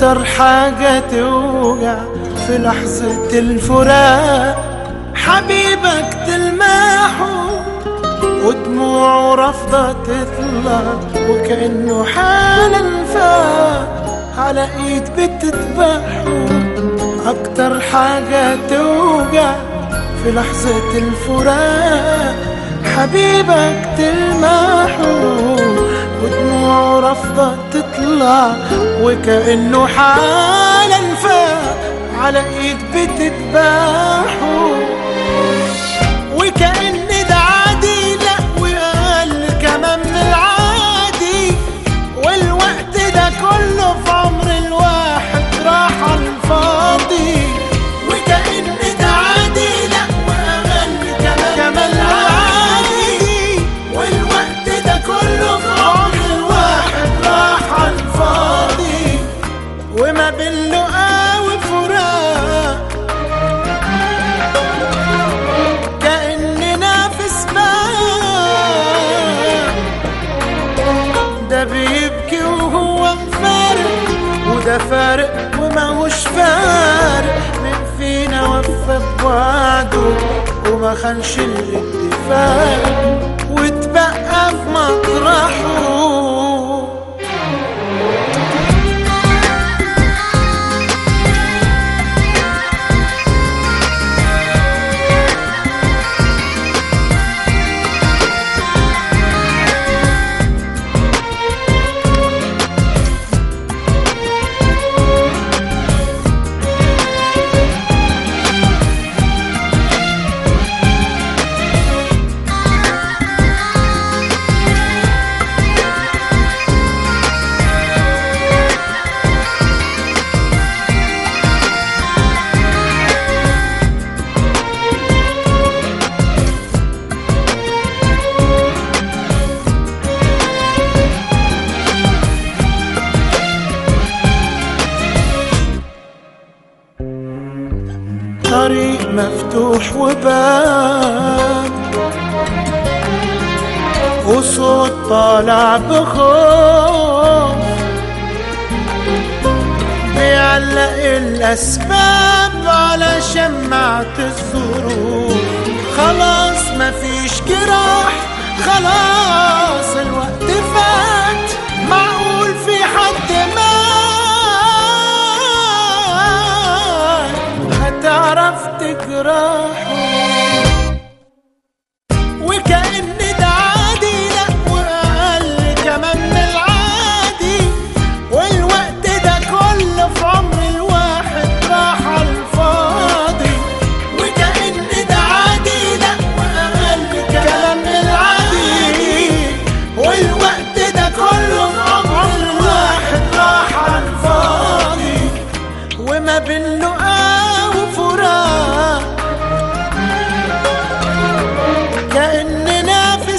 أكتر حاجة توجع في لحظة الفراق حبيبك تلمحه ودموعه رافضة تطلع وكأنه حالا فاق على ايد بتتبعه أكتر حاجة توجع في لحظة الفراق حبيبك تلمحه ودموعه رافضة تطلع وكأنه حالا فاق على ايد بتتباحه وكأن ده عادي لا وقال كمان من العادي والوقت ده كله في عمر الواحد راح على الفاضي وكأن ده عادي لا وقال كمان كمان العادي والوقت ده كله في عمر الواحد راح على الفاضي وما بين لقا وفراق كأننا في سباق ده بيبكي وهو مفارق وده فارق وماهوش فارق من فينا وفى بوعده وما خانش الاتفاق واتبقى في مطرحه طريق مفتوح وباب وصوت طالع بخوف بيعلق الأسباب على شمعة الظروف خلاص مفيش جراح خلاص الوقت فات معقول في حد مات هتعرف تجرحه وكأن ده عادي لا وأقل كمان من العادي والوقت ده كله في عمر الواحد راح على الفاضي وكأن ده عادي لا وأقل كمان من العادي والوقت ده كله في عمر الواحد راح على الفاضي وما بين لقا وفراق كأننا في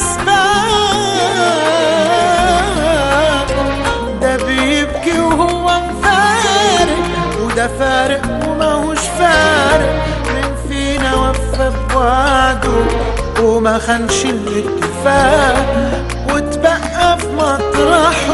سباق ده بيبكي وهو مفارق وده فارق وماهوش فارق من فينا وفى بوعده وما خانش الاتفاق واتبقى في مطرحه